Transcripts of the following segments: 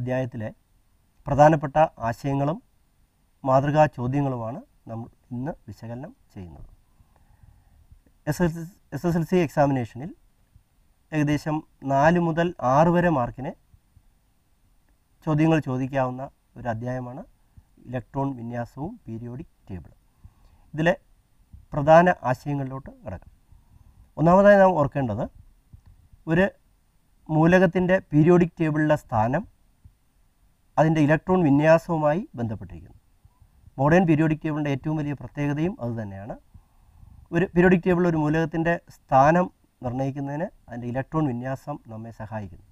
അധ്യായത്തിലെ പ്രധാനപ്പെട്ട ആശയങ്ങളും മാതൃകാ ചോദ്യങ്ങളുമാണ് നമ്മൾ ഇന്ന് വിശകലനം ചെയ്യുന്നത് S S S S L C എക്സാമിനേഷനിൽ ഏകദേശം നാല് മുതൽ ആറ് വരെ മാർക്കിന് ചോദ്യങ്ങൾ ചോദിക്കാവുന്ന ഒരു അധ്യായമാണ് ഇലക്ട്രോൺ വിന്യാസവും പീരിയോഡിക് ടേബിളും ഇതിലെ പ്രധാന ആശയങ്ങളിലോട്ട് കിടക്കാം ഒന്നാമതായി നാം ഓർക്കേണ്ടത് ഒരു മൂലകത്തിൻ്റെ പീരിയോഡിക് ടേബിളിലെ സ്ഥാനം അതിൻ്റെ ഇലക്ട്രോൺ വിന്യാസവുമായി ബന്ധപ്പെട്ടിരിക്കുന്നു മോഡേൺ പീരിയോഡിക് ടേബിളിൻ്റെ ഏറ്റവും വലിയ പ്രത്യേകതയും അതുതന്നെയാണ് ഒരു പീരിയോഡിക് ടേബിളിൽ ഒരു മൂലകത്തിൻ്റെ സ്ഥാനം നിർണ്ണയിക്കുന്നതിന് അതിൻ്റെ ഇലക്ട്രോൺ വിന്യാസം നമ്മെ സഹായിക്കുന്നു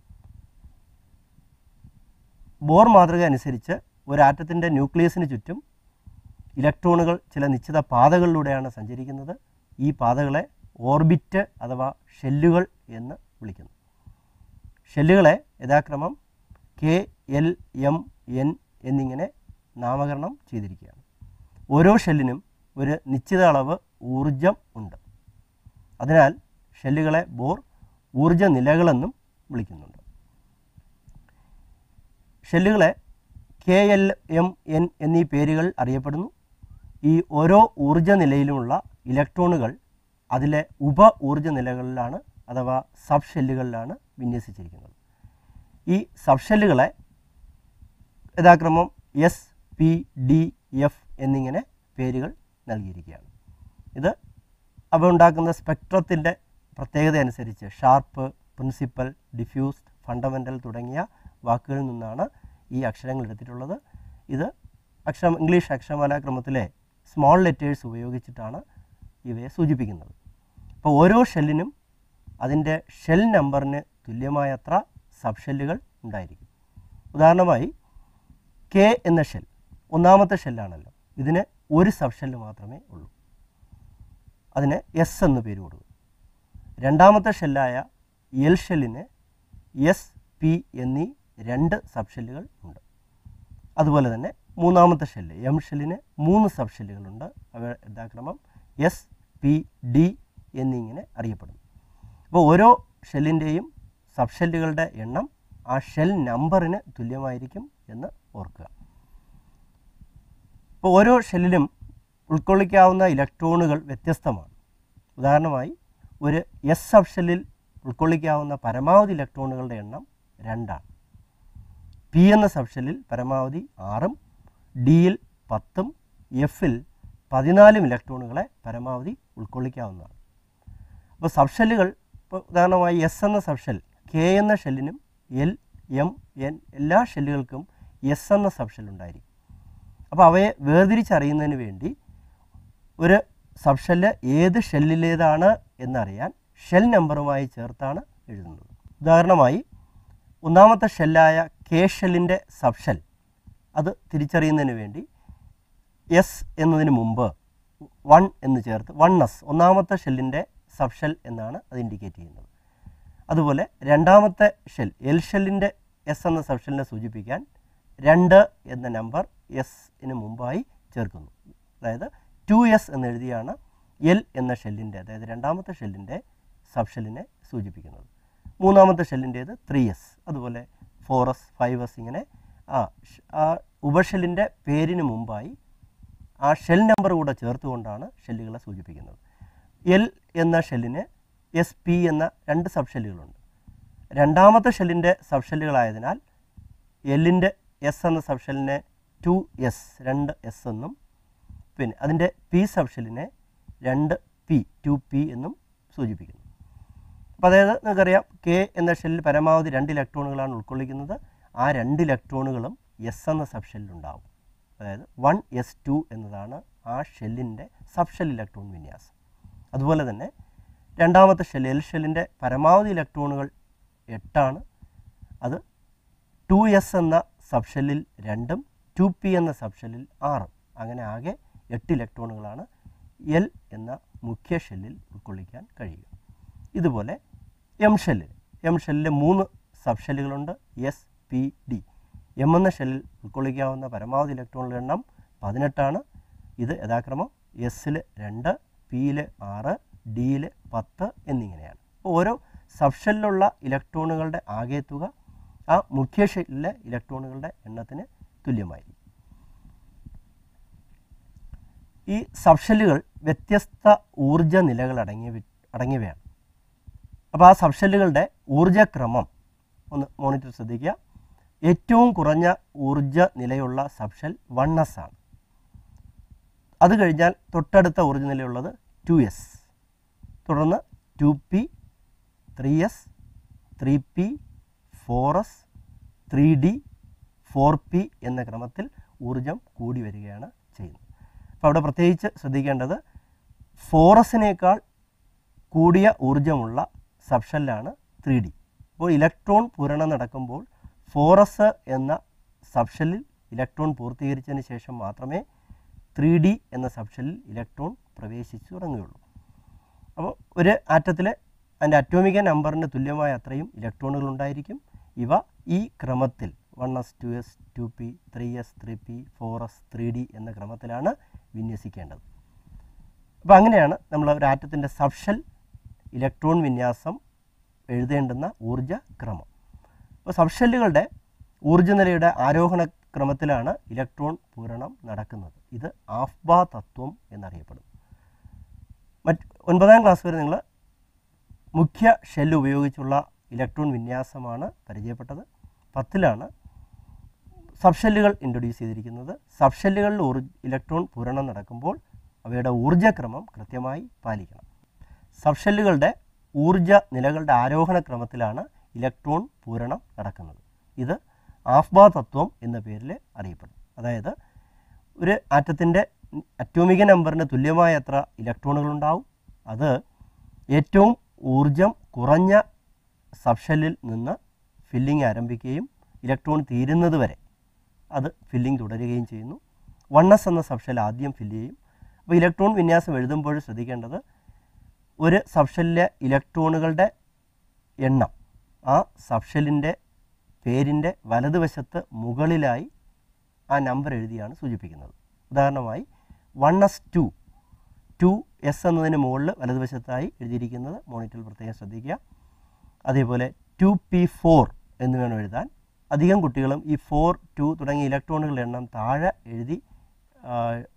ബോർ മാതൃക അനുസരിച്ച് ഒരു ആറ്റത്തിൻ്റെ ന്യൂക്ലിയസിന് ചുറ്റും ഇലക്ട്രോണുകൾ ചില നിശ്ചിത പാതകളിലൂടെയാണ് സഞ്ചരിക്കുന്നത് ഈ പാതകളെ ഓർബിറ്റ് അഥവാ ഷെല്ലുകൾ എന്ന് വിളിക്കുന്നു ഷെല്ലുകളെ യഥാക്രമം കെ എൽ എം എൻ എന്നിങ്ങനെ നാമകരണം ചെയ്തിരിക്കുകയാണ് ഓരോ ഷെല്ലിനും ഒരു നിശ്ചിത അളവ് ഊർജം ഉണ്ട് അതിനാൽ ഷെല്ലുകളെ ബോർ ഊർജ നിലകളെന്നും വിളിക്കുന്നുണ്ട് ഷെല്ലുകളെ കെ എൽ എം എൻ എന്നീ പേരുകൾ അറിയപ്പെടുന്നു ഈ ഓരോ ഊർജ നിലയിലുമുള്ള ഇലക്ട്രോണുകൾ അതിലെ ഉപ ഊർജ നിലകളിലാണ് അഥവാ സബ് ഷെല്ലുകളിലാണ് വിന്യസിച്ചിരിക്കുന്നത് ഈ സബ് ഷെല്ലുകളെ യഥാക്രമം എസ് പി ഡി എഫ് എന്നിങ്ങനെ പേരുകൾ നൽകിയിരിക്കുകയാണ് ഇത് അവ ഉണ്ടാക്കുന്ന സ്പെക്ട്രത്തിൻ്റെ പ്രത്യേകത അനുസരിച്ച് ഷാർപ്പ് പ്രിൻസിപ്പൽ ഡിഫ്യൂസ്ഡ് ഫണ്ടമെൻ്റൽ തുടങ്ങിയ വാക്കുകളിൽ നിന്നാണ് ഈ അക്ഷരങ്ങൾ എടുത്തിട്ടുള്ളത് ഇത് അക്ഷരം ഇംഗ്ലീഷ് അക്ഷരമാല ക്രമത്തിലെ സ്മോൾ ലെറ്റേഴ്സ് ഉപയോഗിച്ചിട്ടാണ് ഇവയെ സൂചിപ്പിക്കുന്നത് അപ്പോൾ ഓരോ ഷെല്ലിനും അതിൻ്റെ ഷെൽ നമ്പറിന് തുല്യമായത്ര സബ് ഷെല്ലുകൾ ഉണ്ടായിരിക്കും ഉദാഹരണമായി കെ എന്ന ഷെൽ ഒന്നാമത്തെ ഷെല്ലാണല്ലോ ഇതിന് ഒരു സബ് ഷെല്ല് മാത്രമേ ഉള്ളൂ അതിന് എസ് എന്ന് പേര് കൊടുക്കും രണ്ടാമത്തെ ഷെല്ലായ എൽ ഷെല്ലിന് എസ് പി എന്നീ രണ്ട് സബ് ഷെല്ലുകൾ ഉണ്ട് അതുപോലെ തന്നെ മൂന്നാമത്തെ ഷെല്ല് എം ഷെല്ലിന് മൂന്ന് സബ് ഷെല്ലുകളുണ്ട് അവ യഥാക്രമം എസ് പി ഡി എന്നിങ്ങനെ അറിയപ്പെടുന്നു അപ്പോൾ ഓരോ ഷെല്ലിൻ്റെയും സബ് ഷെല്ലുകളുടെ എണ്ണം ആ ഷെൽ നമ്പറിന് തുല്യമായിരിക്കും എന്ന് ഓർക്കുക അപ്പോൾ ഓരോ ഷെല്ലിലും ഉൾക്കൊള്ളിക്കാവുന്ന ഇലക്ട്രോണുകൾ വ്യത്യസ്തമാണ് ഉദാഹരണമായി ഒരു എസ് സബ് ഷെല്ലിൽ ഉൾക്കൊള്ളിക്കാവുന്ന പരമാവധി ഇലക്ട്രോണുകളുടെ എണ്ണം രണ്ടാണ് പി എന്ന സബ് ഷെല്ലിൽ പരമാവധി ആറും ഡിയിൽ പത്തും എഫിൽ പതിനാലും ഇലക്ട്രോണുകളെ പരമാവധി ഉൾക്കൊള്ളിക്കാവുന്നതാണ് അപ്പോൾ സബ് ഷെല്ലുകൾ ഇപ്പോൾ ഉദാഹരണമായി എസ് എന്ന സബ് ഷെൽ കെ എന്ന ഷെല്ലിനും എൽ എം എൻ എല്ലാ ഷെല്ലുകൾക്കും എസ് എന്ന സബ് ഷെൽ ഉണ്ടായിരിക്കും അപ്പോൾ അവയെ വേർതിരിച്ചറിയുന്നതിന് വേണ്ടി ഒരു സബ് ഷെല്ല് ഏത് ഷെല്ലിലേതാണ് എന്നറിയാൻ ഷെൽ നമ്പറുമായി ചേർത്താണ് എഴുതുന്നത് ഉദാഹരണമായി ഒന്നാമത്തെ ഷെല്ലായ കെ ഷെല്ലിൻ്റെ സബ് ഷെൽ അത് തിരിച്ചറിയുന്നതിന് വേണ്ടി എസ് എന്നതിന് മുമ്പ് വൺ എന്ന് ചേർത്ത് വൺ എസ് ഒന്നാമത്തെ ഷെല്ലിൻ്റെ സബ് ഷെൽ എന്നാണ് അത് ഇൻഡിക്കേറ്റ് ചെയ്യുന്നത് അതുപോലെ രണ്ടാമത്തെ ഷെൽ എൽ ഷെല്ലിൻ്റെ എസ് എന്ന സബ് ഷെല്ലിനെ സൂചിപ്പിക്കാൻ രണ്ട് എന്ന നമ്പർ എസിന് മുമ്പായി ചേർക്കുന്നു അതായത് ടു എസ് എന്ന് എഴുതിയാണ് എൽ എന്ന ഷെല്ലിൻ്റെ അതായത് രണ്ടാമത്തെ ഷെല്ലിൻ്റെ സബ് ഷെല്ലിനെ സൂചിപ്പിക്കുന്നത് മൂന്നാമത്തെ ഷെല്ലിൻ്റേത് ത്രീ എസ് അതുപോലെ ഫോർ എസ് ഫൈവ് എസ് ഇങ്ങനെ ആ ഷ്- ആ ഉപഷെല്ലിൻ്റെ പേരിന് മുമ്പായി ആ ഷെൽ നമ്പർ കൂടെ ചേർത്തുകൊണ്ടാണ് ഷെല്ലുകളെ സൂചിപ്പിക്കുന്നത് എൽ എന്ന ഷെല്ലിന് എസ് പി എന്ന രണ്ട് സബ് ഷെല്ലുകളുണ്ട് രണ്ടാമത്തെ ഷെല്ലിൻ്റെ സബ് ഷെല്ലുകളായതിനാൽ എല്ലിൻ്റെ എസ് എന്ന സബ് ഷെല്ലിനെ ടു എസ് രണ്ട് എസ് എന്നും പിന്നെ അതിൻ്റെ പി സബ് ഷെല്ലിനെ രണ്ട് പി ടു പി എന്നും സൂചിപ്പിക്കുന്നു അപ്പോൾ അതായത് നിങ്ങൾക്കറിയാം കെ എന്ന ഷെല്ലിൽ പരമാവധി രണ്ട് ഇലക്ട്രോണുകളാണ് ഉൾക്കൊള്ളിക്കുന്നത് ആ രണ്ട് ഇലക്ട്രോണുകളും എസ് എന്ന സബ് ഷെല്ലിലുണ്ടാവും അതായത് വൺ എസ് ടു എന്നതാണ് ആ ഷെല്ലിൻ്റെ സബ് ഷെൽ ഇലക്ട്രോൺ വിന്യാസം അതുപോലെ തന്നെ രണ്ടാമത്തെ ഷെൽ എൽ ഷെല്ലിൻ്റെ പരമാവധി ഇലക്ട്രോണുകൾ എട്ടാണ് അത് ടു എസ് എന്ന സബ് ഷെല്ലിൽ രണ്ടും ടു പി എന്ന സബ് ഷെല്ലിൽ ആറും അങ്ങനെ ആകെ എട്ട് ഇലക്ട്രോണുകളാണ് എൽ എന്ന മുഖ്യ ഷെല്ലിൽ ഉൾക്കൊള്ളിക്കാൻ കഴിയുക ഇതുപോലെ എം ഷെല്ലിൽ എം ഷെല്ലിൽ മൂന്ന് സബ് ഷെല്ലുകളുണ്ട് എസ് പി ഡി എം എന്ന ഷെല്ലിൽ ഉൾക്കൊള്ളിക്കാവുന്ന പരമാവധി ഇലക്ട്രോണുകളുടെ എണ്ണം പതിനെട്ടാണ് ഇത് യഥാക്രമം എസ്സിൽ രണ്ട് പിയിൽ ആറ് ഡിയിൽ പത്ത് എന്നിങ്ങനെയാണ് അപ്പോൾ ഓരോ സബ് ഷെല്ലിലുള്ള ഇലക്ട്രോണുകളുടെ ആകെ തുക ആ മുഖ്യ ഷെല്ലിലെ ഇലക്ട്രോണുകളുടെ എണ്ണത്തിന് തുല്യമായിരിക്കും ഈ സബ്ഷെല്ലുകൾ വ്യത്യസ്ത ഊർജ നിലകൾ അടങ്ങിയ അടങ്ങിയവയാണ് അപ്പോൾ ആ സബ്ഷെല്ലുകളുടെ ഊർജക്രമം ഒന്ന് മോണിറ്റർ ശ്രദ്ധിക്കുക ഏറ്റവും കുറഞ്ഞ ഊർജ നിലയുള്ള സബ്ഷെൽ വൺ എസ് ആണ് അത് കഴിഞ്ഞാൽ തൊട്ടടുത്ത ഊർജ നിലയുള്ളത് ടു എസ് തുടർന്ന് two P three S three P four S three D four P എന്ന ക്രമത്തിൽ ഊർജം കൂടി വരികയാണ് ചെയ്യുന്നത് അപ്പോൾ അവിടെ പ്രത്യേകിച്ച് ശ്രദ്ധിക്കേണ്ടത് ഫോറസിനേക്കാൾ കൂടിയ ഊർജമുള്ള സബ്ഷെല്ലാണ് ത്രീ ഡി അപ്പോൾ ഇലക്ട്രോൺ പൂരണം നടക്കുമ്പോൾ ഫോറസ് എന്ന സബ്ഷെല്ലിൽ ഇലക്ട്രോൺ പൂർത്തീകരിച്ചതിന് ശേഷം മാത്രമേ ത്രീ ഡി എന്ന സബ്ഷെല്ലിൽ ഇലക്ട്രോൺ പ്രവേശിച്ചു തുടങ്ങുകയുള്ളൂ അപ്പോൾ ഒരു ആറ്റത്തിലെ അതിൻ്റെ അറ്റോമിക നമ്പറിന് തുല്യമായ അത്രയും ഇലക്ട്രോണുകൾ ഉണ്ടായിരിക്കും ഇവ ഈ ക്രമത്തിൽ one S two S two P three S three P four S three D എന്ന ക്രമത്തിലാണ് വിന്യസിക്കേണ്ടത് അപ്പോൾ അങ്ങനെയാണ് നമ്മൾ ഒരു ആറ്റത്തിൻ്റെ സബ്ഷെൽ ഇലക്ട്രോൺ വിന്യാസം എഴുതേണ്ടുന്ന ഊർജ ക്രമം അപ്പോൾ സബ്ഷെല്ലുകളുടെ ഊർജ്ജനിലയുടെ ആരോഹണ ക്രമത്തിലാണ് ഇലക്ട്രോൺ പൂരണം നടക്കുന്നത് ഇത് ആഫ്ബാ തത്വം എന്നറിയപ്പെടുന്നു മറ്റ് ഒൻപതാം ക്ലാസ് വരെ നിങ്ങൾ മുഖ്യ ഷെല്ല് ഉപയോഗിച്ചുള്ള ഇലക്ട്രോൺ വിന്യാസമാണ് പരിചയപ്പെട്ടത് പത്തിലാണ് സബ്ഷെല്ലുകൾ ഇൻട്രൊഡ്യൂസ് ചെയ്തിരിക്കുന്നത് സബ്ഷെല്ലുകളിൽ ഊർജ ഇലക്ട്രോൺ പൂരണം നടക്കുമ്പോൾ അവയുടെ ഊർജ്ജക്രമം കൃത്യമായി പാലിക്കണം സബ്ഷെല്ലുകളുടെ ഊർജ നിലകളുടെ ആരോഹണ ക്രമത്തിലാണ് ഇലക്ട്രോൺ പൂരണം നടക്കുന്നത് ഇത് ആഫ്ബാ തത്വം എന്ന പേരിൽ അറിയപ്പെടും അതായത് ഒരു ആറ്റത്തിൻ്റെ അറ്റോമിക നമ്പറിന് തുല്യമായ എത്ര ഇലക്ട്രോണുകൾ ഉണ്ടാവും അത് ഏറ്റവും ഊർജം കുറഞ്ഞ സബ്ഷെല്ലിൽ നിന്ന് ഫില്ലിംഗ് ആരംഭിക്കുകയും ഇലക്ട്രോൺ തീരുന്നത് വരെ അത് ഫില്ലിംഗ് തുടരുകയും ചെയ്യുന്നു വൺ എസ് എന്ന സബ്ഷെൽ ആദ്യം ഫില്ല് ചെയ്യും അപ്പോൾ ഇലക്ട്രോൺ വിന്യാസം എഴുതുമ്പോൾ ശ്രദ്ധിക്കേണ്ടത് ഒരു സബ്ഷെല്ലിലെ ഇലക്ട്രോണുകളുടെ എണ്ണം ആ സബ്ഷെല്ലിൻ്റെ പേരിൻ്റെ വലതുവശത്ത് മുകളിലായി ആ നമ്പർ എഴുതിയാണ് സൂചിപ്പിക്കുന്നത് ഉദാഹരണമായി one S two two S എന്നതിന് മുകളിൽ വലതുവശത്തായി എഴുതിയിരിക്കുന്നത് മോണിറ്ററിൽ പ്രത്യേകം ശ്രദ്ധിക്കുക അതേപോലെ ടു പി ഫോർ എന്ന് വേണം എഴുതാൻ അധികം കുട്ടികളും ഈ ഫോർ ടു തുടങ്ങിയ ഇലക്ട്രോണുകളുടെ എണ്ണം താഴെ എഴുതി ആ,